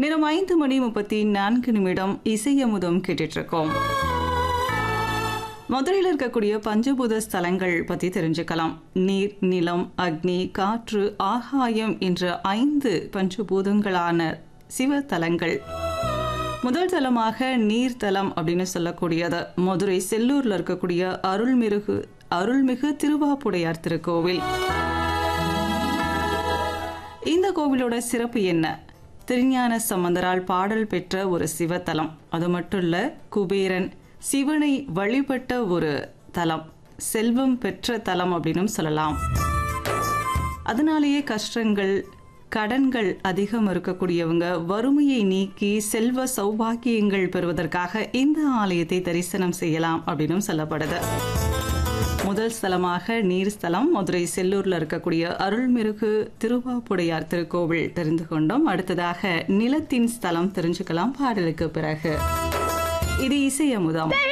நேரம் ஐந்து மணி முப்பத்தி நான்கு நிமிடம் இசையமுதம் கேட்டுட்டு இருக்கோம் மதுரையில் இருக்கக்கூடிய பஞ்சபூத ஸ்தலங்கள் பற்றி தெரிஞ்சுக்கலாம் நீர் நிலம் அக்னி காற்று ஆகாயம் என்ற ஐந்து பஞ்சபூதங்களான சிவத்தலங்கள் முதல் தலமாக நீர்த்தலம் அப்படின்னு சொல்லக்கூடியது மதுரை செல்லூர்ல இருக்கக்கூடிய அருள்மிகு அருள்மிகு திருவாப்புடையார் திருக்கோவில் இந்த கோவிலோட சிறப்பு என்ன திருஞான சம்பந்தரால் பாடல் பெற்ற ஒரு சிவத்தலம் அது மட்டும் இல்ல குபேரன் சிவனை வழிபட்ட ஒரு தலம் செல்வம் பெற்ற தலம் அப்படின்னு சொல்லலாம் அதனாலேயே கஷ்டங்கள் கடன்கள் அதிகம் இருக்கக்கூடியவங்க வறுமையை நீக்கி செல்வ சௌபாக்கியங்கள் பெறுவதற்காக இந்த ஆலயத்தை தரிசனம் செய்யலாம் அப்படின்னு சொல்லப்படுது முதல் ஸ்தலமாக நீர் ஸ்தலம் மதுரை செல்லூர்ல இருக்கக்கூடிய அருள்மிகு திருவாப்புடையார் திருக்கோவில் தெரிந்து கொண்டோம் அடுத்ததாக நிலத்தின் ஸ்தலம் தெரிஞ்சுக்கலாம் பாடலுக்கு பிறகு இது இசை அமுதம்